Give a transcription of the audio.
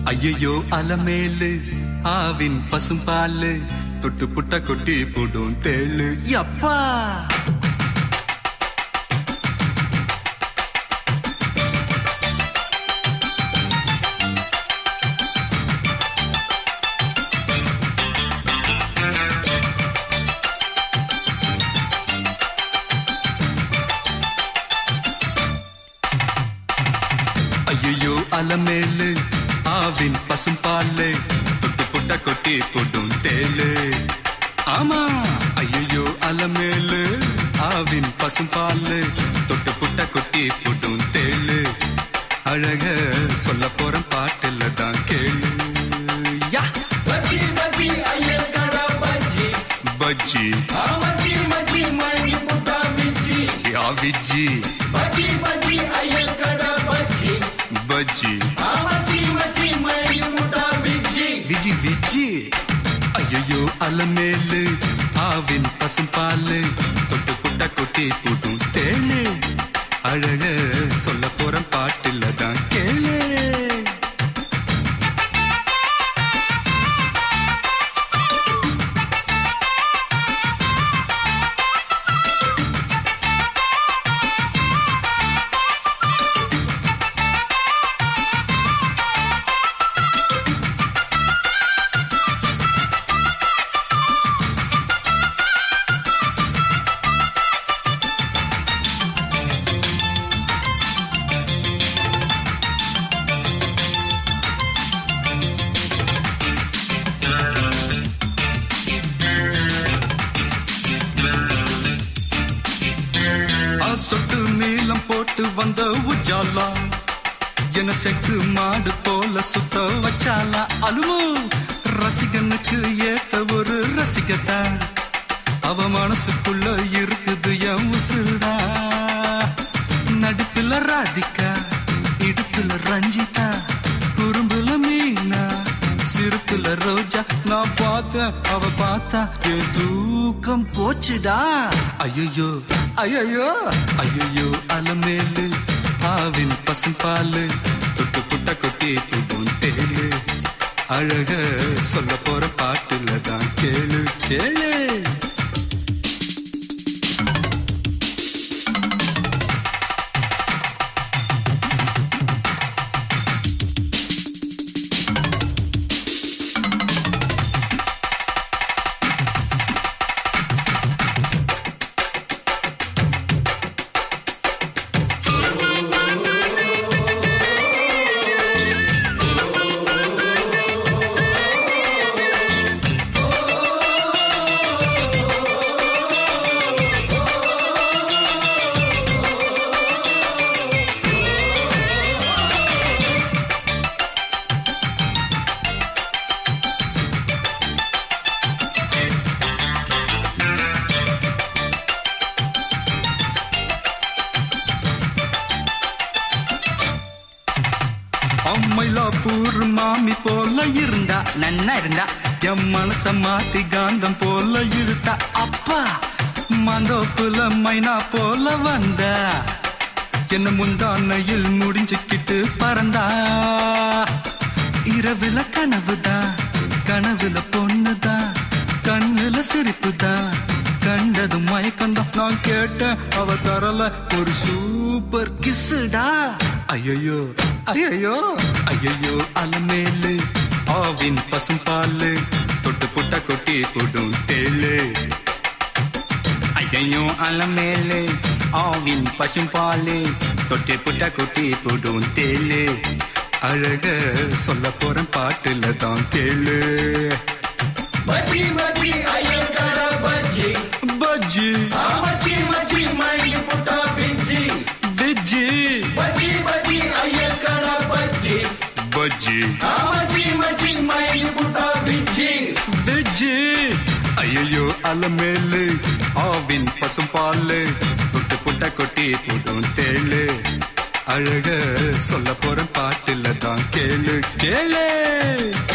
ஐயையோ அலமேலு ஆவின் பசும்பாலு தொட்டு புட்ட கொட்டி போடும் தேளு யப்பா ஐயையோ அலமேலு ஆவின் பசும்பாலு தொட்டு புட்ட கொட்டி போடும் தேளு ஆமா ஐயையோ அலமேலு ஆவின் பசும்பாலு தொட்டு புட்ட கொட்டி போடும் தேளு அழக சொல்ல போற பாட்டுல தான் கேளு யா பஜ்ஜி பஜ்ஜி ஐயர் கடா பஜ்ஜி பஜ்ஜி ஆமச்சி மச்சி மணி புட்டா மிச்சி யா விஜி பஜ்ஜி பஜ்ஜி ஐயர் கடா பஜ்ஜி பஜ்ஜி ஆமச்சி மச்சி மணி புட்டா மிச்சி விஜி விஜி ஐயோ அலமேலு ஆவின் பசும்பாலு தொட்டு புட்ட கொட்டி போடும் தேளு அழக சொல்ல போற பாட்டுல தான் கேளு ஆ சொட்டு நீளம் போட்டு வந்த உஜாலா என செக்கு மாடு போல சுத்த வச்சாலா அலுமோ ரசிகனுக்கு ஏத்த ஒரு ரசிகத்தா அவ மனசுக்குள்ள இருக்குது என் உசுடா நடுப்புல ராதிகா இடுப்புல ரஞ்சிதா குறும்புல மீனா சிறுப்புல ரோஜா நான் பார்த்தேன் அவ பார்த்தா என் தூக்கம் போச்சுடா ஐயோ ஐயோ ஐயோ அலமேலு ஆவின் பசும்பாலு தொட்டு புட்ட கொட்டி போடும் தேளு அழக சொல்ல போற பாட்டுல தான் கேளு கேளு அம்மைலாப்பூர் மாமி போல இருந்தா நன்னா இருந்தா என் மனச மாத்தி காந்தம் போல இழுத்தா அப்பா மந்தோப்புல மைனா போல வந்தா என்ன முந்தானையில் முடிஞ்சுக்கிட்டு பறந்தா இரவுல கனவுதான் கனவுல பொண்ணுதான் கண்ணுல சிரிப்புதான் கண்டது மயக்கம்தான் நான் கேட்டேன் அவ தரல ஒரு சூப்பர் கிஸ்ஸுடா ஐயோ ஐயோ ஐயோ அலமேலு ஆவின் பசும்பாலு தொட்டு புட்ட கொட்டி போடும் தேளு ஐயோ அலமேலு ஆவின் பசும்பாலு தொட்டி புட்ட கொட்டி போடும் தேளு அழக சொல்ல போற பாட்டுல தான் கேளு பஜ்ஜி பஜ்ஜி ஐயர் கடா பஜ்ஜி பஜ்ஜி ஆமச்சி மச்சி மணி புட்டா மிச்சி வெஜ்ஜி பஜ்ஜி பஜ்ஜி ஐயர் கடா பஜ்ஜி பஜ்ஜி ஆமச்சி மச்சி மணி புட்டா மிச்சி வெஜ்ஜி ஐயோ அலமேலு ஆவின் பசும்பாலு தொட்டு புட்ட கொட்டி போடும் தேளு அழக சொல்ல போற பாட்டுல தான் கேளு கேளு